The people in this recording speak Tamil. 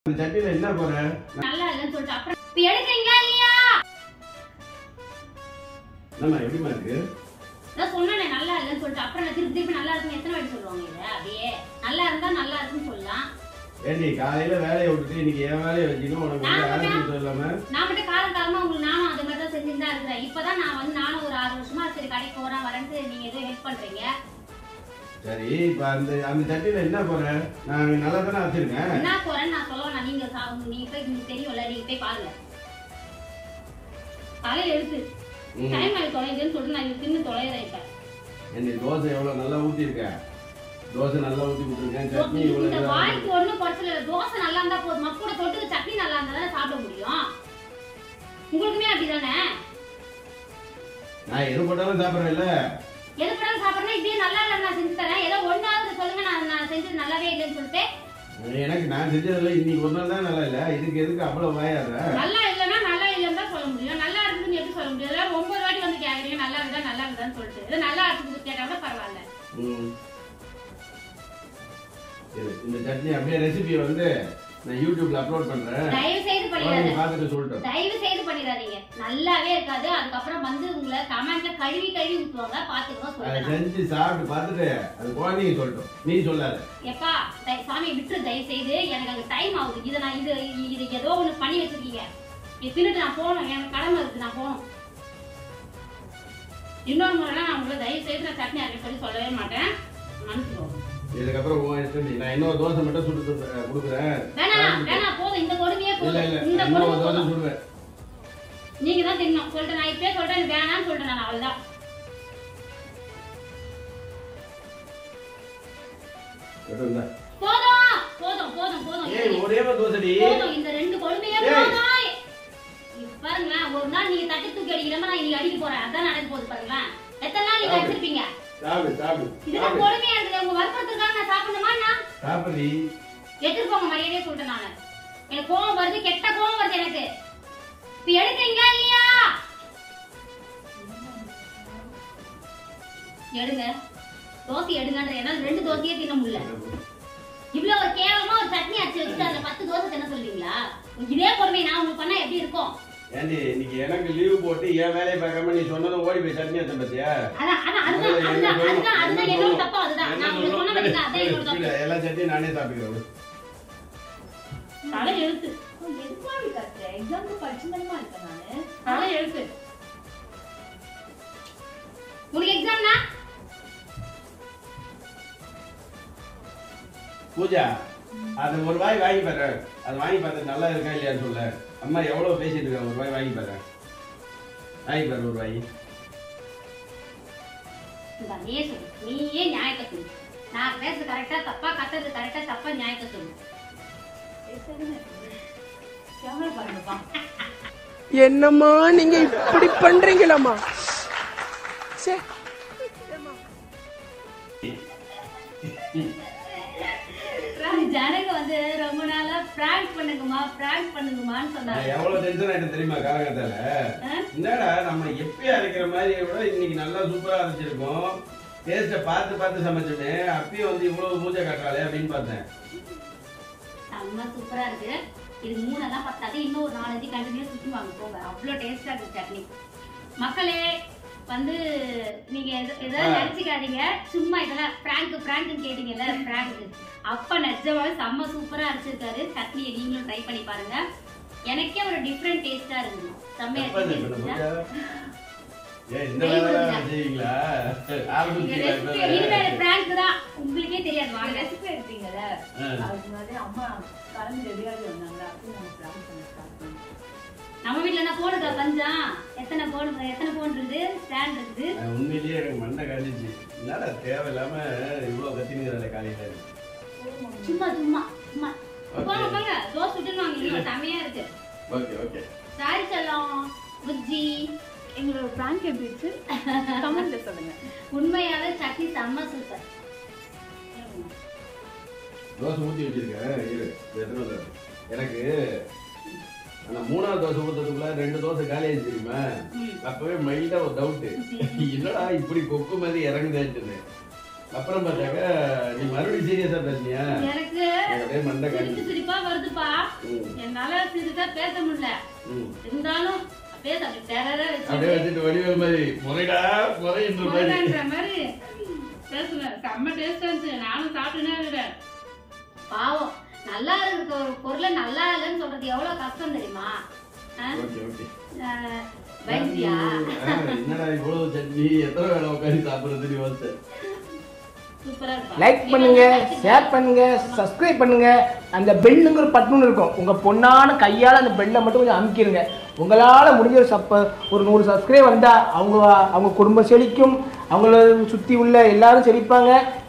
இந்த சட்டியில என்ன போற நல்லா இல்லைன்னு சொல்லிட்டு அப்புறம் இப்ப எடுக்கிறீங்களா இல்லையா நம்ம எப்படிமா இருக்கு நான் சொன்னேனே நல்லா இல்லைன்னு சொல்லிட்டு அப்புறம் நான் திருப்பி திருப்பி நல்லா இருக்குன்னு எத்தனை வாட்டி சொல்லுவாங்க இதை அப்படியே நல்லா இருந்தா நல்லா இருக்குன்னு சொல்லலாம் ஏண்டி காலையில வேலையை விட்டுட்டு இன்னைக்கு என் வேலையை வச்சுக்கணும் உனக்கு வந்து நான் ஆரம்பிச்சு சொல்லாம நான் மட்டும் காலம் காலமா உங்களுக்கு நானும் அது மாதிரி தான் செஞ்சுட்டு தான் இருக்கிறேன் இப்பதான் நான் வந்து நானும் ஒரு ஆறு வருஷமா சரி கடைக்கு போறேன் வரேன்ட்டு நீங்க எதுவும் ஹெல்ப் பண்றீங்க சரி இப்ப அந்த அந்த சட்டியில என்ன போற நான் நல்லா தானே வச்சிருக்கேன் என்ன போறேன்னு நான் சொல்ல நான் நீங்க சா- நீங்க போய் உங்களுக்கு தெரியும்ல நீங்க போய் பாருங்க காலையில எடுத்து ம். டைம் ஆகி தொலைதுன்னு சொல்லிட்டு நான் இது தின்னு தொலைகிறேன் இப்ப என்ன தோசை எவ்வளவு நல்லா ஊத்தி இருக்க தோசை நல்லா ஊத்தி கொடுத்துருக்கேன் சட்னி இந்த இவ்வளவு வாய்க்கு ஒண்ணும் குறைச்சல இல்ல. தோசை நல்லா இருந்தா போதும் கூட தொட்டுக்கு சட்னி நல்லா இருந்தா தானே சாப்பிட முடியும் உங்களுக்குமே அப்படிதானே நான் எது போட்டாலும் சாப்பிடறேன்ல எது படம் சாப்பிடணும் இப்படியே நல்லா இல்லை நான் செஞ்சு தரேன் ஏதோ ஒன்னாவது சொல்லுங்க நான் நான் செஞ்சது நல்லாவே இல்லைன்னு சொல்லிட்டு எனக்கு நான் செஞ்சதுல இன்னைக்கு ஒரு நாள் தான் நல்லா இல்ல இதுக்கு எதுக்கு அவ்வளவு வாயாடுற நல்லா இல்லைன்னா நல்லா இல்லைன்னு தான் சொல்ல முடியும் நல்லா இருக்குதுன்னு எப்படி சொல்ல முடியும் இதெல்லாம் ஒன்பது வாட்டி வந்து கேக்குறீங்க நல்லா இருக்குதா நல்லா இருக்குதான்னு சொல்லிட்டு இது நல்லா இருக்குது கேட்டா கூட பரவாயில்ல ம். இரு, இந்த சட்னி அப்படியே ரெசிபி வந்து நான் யூடியூப்ல அப்லோட் பண்றேன் தயவு செய்து குழந்தைங்க பண்ணிடாதீங்க பார்த்துட்டு சொல்லிட்டோம் தயவு செய்து பண்ணிடாதீங்க நல்லாவே இருக்காது அதுக்கப்புறம் வந்து உங்களை கமெண்ட்ல கழுவி கழுவி ஊத்துவாங்க பாத்துக்கணும் அதை சொல்லுங்க செஞ்சு சாப்பிட்டு பார்த்துட்டு அது குழந்தைங்க சொல்லட்டும் நீ சொல்லாத எப்பா தய- சாமி விட்டுரு தயவு செய்து எனக்கு அங்க டைம் ஆகுது இதை நான் இது இது ஏதோ ஒண்ணு பண்ணி வச்சிருக்கீங்க இது தின்னுட்டு நான் போகணும் எனக்கு கடமை இருக்கு நான் போகணும் இன்னொரு முறைலாம் நான் உங்களை தயவு செய்து நான் சட்னி அரைக்க சொல்லி சொல்லவே மாட்டேன் மன்னிச்சுக்கோங்க இதுக்கப்புறம் உன் இஷ்டம் நீ. நான் இன்னொரு தோசை மட்டும் சுட்டு தந்து- கொடுக்குறேன் வேணாம் வேணாம் போதும் இந்த கொடுமையே இல்ல இல்ல போதும் இந்த இன்னொரு கொடுமை தோசை போதும் சுடுவேன் நீங்க தான் தின்னோம் சொல்லிட்டு நான் இப்பயே சொல்றேன் எனக்கு வேணாம்னு சொல்லிட்டேன் நான் அவ்வளவுதான் கேட்டு இந்தா. போதும் போதும் போதும் போதும் ஏய் ஒரே ஒரு தோசைடி போதும் இந்த ரெண்டு கொடுமையே ஏய். போதும் இப்ப பாருங்களேன் ஒரு நாள் நீங்க தட்டு தூக்கி அடிக்கிறமா நான் இன்னைக்கு அடிக்க போறேன் அதான் நடக்க போகுது பாருங்களேன் எத்தனை நாள் நீங்க சாப்பிடு. வச்சிருப்பீங்க சாப்பிடு சாப்பிடு இதெல்லாம் சாப்பிடு கொடுமையா இருக்குது உங்க வற்புறுத்துக்காக நான் சாப்பிடணுமா நான் சாப்பிடுடி எடுத்துட்டு போங்க மரியாதையே சொல்லிட்டேன் நானு எனக்கு கோவம் வருது கெட்ட கோவம் வருது எனக்கு இப்ப எடுக்கிறீங்களா இல்லையா எடுங்க தோசை எடுங்கன்ற என்னால ரெண்டு தோசையே தின்ன முடியல இவ்வளவு ஒரு கேவலமா ஒரு சட்னி அரைச்சு வச்சுட்டு அதுல பத்து தோசை தின்ன சொல்றீங்களா இதே கொடுமை நான் உங்களுக்கு பண்ணா எப்படி இருக்கும் ஏண்டி இன்னைக்கு எனக்கு லீவு போட்டு என் வேலையை பார்க்காம நீ சொன்னதும் ஓடி போய் சட்னி எடுத்த பத்தியா அதான் அதான் அதுதான் அதுதான் அதுதான் அதுதான் என்னோட தப்பு அதுதான் நான் உங்களுக்கு சொன்ன பாத்தீங்களா அதான் என்னோட தப்பு எல்லா சட்னியும் நானே சாப்பிட்டுக்கிறேன் தலை எழுத்து எதுக்குமா இப்படி கத்துற? examக்கு படிச்சுதானேம்மா இருக்கேன் நானு. தலை எழுத்து உனக்கு எக்ஸாம்னா பூஜா அது ஒரு வாய் வாங்கி பாரு அது வாங்கி பார்த்து நல்லா இருக்கா இல்லையான்னு சொல்ல அம்மா எவ்வளவு பேசிட்டு இருக்க ஒரு வாய் வாங்கி பாரு வாங்கி பாரு ஒரு வாய் இந்த நீயே சொல்லு நீயே நியாயத்தை சொல்லு நான் பேசுறது கரெக்டா தப்பா கத்துறது கரெக்டா தப்பா நியாயத்தை சொல்லு பேசாதானே இருக்கு. camera பாருங்கப்பா. என்னம்மா நீங்க இப்படி பண்றீங்களாம்மா சே ஜனங்க வந்து ரொம்ப நாளா பிராங்க் பண்ணுங்கம்மா பிராங்க் பண்ணுங்கம்மான்னு சொன்னாங்க நான் எவ்வளவு டென்ஷன் ஆயிட்டு தெரியுமா காலகட்டத்துல என்னடா நம்ம எப்பயும் அரைக்கிற மாதிரி விட இன்னைக்கு நல்லா சூப்பரா அரைச்சிருக்கோம் டேஸ்ட பார்த்து பார்த்து சமைச்சோமே அப்பயும் வந்து இவ்வளவு பூஜை காட்டுறாளே அப்படின்னு பார்த்தேன் செம்ம சூப்பரா இருக்கு இது மூணெல்லாம் பத்தாது இன்னும் ஒரு நாலஞ்சு கண்டினியூ சுத்தி வாங்க போங்க அவ்வளோ டேஸ்டா இருக்கு சட்னி மக்களே வந்து நீங்க எத- எதாவது நினைச்சுக்காதீங்க சும்மா இதெல்லாம் பிராங்க் பிராங்க்னு கேட்டீங்கல்ல பிராங்க் அப்ப நிஜமாவே செம்ம சூப்பரா அரைச்சிருக்காரு சட்னியை நீங்களும் ட்ரை பண்ணி பாருங்க எனக்கே ஒரு டிஃப்ரெண்ட் டேஸ்டா இருந்தது செம்மையா எப்ப இந்த இருந்துச்சு. பூஜை? ஏன் இந்த வேலை செய்வீங்களா ஆரம்பிச்சீங்களா இப்ப வேலை? இனிமேல் பிராங்க் தான் உங்களுக்கே தெரியாது நீங்க வாங்க recipe எடுத்தீங்கல்ல, ஆ. அதுக்கு முன்னாடி அம்மா கிளம்பி ready ஆகி வந்தாங்க. அப்பயும் நம்ம plan பண்ண start பண்ணோம். நம்ம வீட்ல என்ன போன் இருக்கா பஞ்சம் எத்தனை போன் எத்தனை போன் இருக்குது ஸ்டாண்ட் இருக்குது நான் உண்மையிலேயே எனக்கு மண்டை காஞ்சிச்சு என்னடா தேவையில்லாம இவ்வளவு கத்தினுங்கிறாளே காலையில சும்மா சும்மா சும்மா Okay. போங்க போங்க தோசை சுட்டுன்னு வாங்க இன்னும் செமையா இருக்கு ஓகே ஓகே சாரி செல்லம் புஜ்ஜி எங்களோட prank எப்படி இருந்துச்சு? comment ல சொல்லுங்க. உண்மையாவே சட்னி செம்ம சூப்பர் தோசை ஊத்தி வச்சிருக்கேன் இரு இது எத்தனை தோசை? எனக்கு ஆனா மூணாவது தோசை ஊத்துறதுக்குள்ள ரெண்டு தோசை காலி ஆயிடுச்சு தெரியுமா ம். அப்பவே மைல்டா ஒரு டவுட் என்னடா இப்படி கொக்கு மாதிரி இறங்குதேன்னு அப்புறம் பார்த்தாக்க நீ மறுபடியும் சீரியஸா பேசுனியா எனக்கு எனக்கு அப்படியே மண்டை சிரிப்பு காஞ்சி சிரிப்பா வருதுப்பா ம். என்னால சிரிச்சா பேச முடியல ம். இருந்தாலும் பேச அப்படி டெரரா அப்படியே வச்சு வச்சுட்டு வடிவேல் மாதிரி முறைடா முறைன்ற மாதிரி முருகன்ற மாதிரி பேசுவேன் செம்ம டேஸ்டா இருந்துச்சு நானும் சாப்பிட்டுனே இருக்கிறேன் பாவம் நல்லா இருக்க ஒரு பொருளை நல்லா இல்லைன்னு சொல்றது எவ்வளவு கஷ்டம் தெரியுமா ஆ? ஓகே ஓகே ஆஹ், பயந்தியா ஆ, என்னடா இவ்வளவு சட்னி எத்தனை வேலை உட்காந்து சாப்பிடுறது யோசிச்சேன் சூப்பரா இருக்கும் லைக் பண்ணுங்க ஷேர் பண்ணுங்க சப்ஸ்கிரைப் பண்ணுங்க அந்த பெல்லுங்கிற பட்டன் இருக்கும் உங்க பொண்ணான கையால அந்த பெல்லை மட்டும் கொஞ்சம் அமுக்கிடுங்க உங்களால முடிஞ்ச ஒரு சப்ப ஒரு நூறு சப்ஸ்கிரைப் வந்தா அவங்க அவங்க குடும்பம் செழிக்கும் அவங்கள சுத்தி உள்ள எல்லாரும் செழிப்பாங்க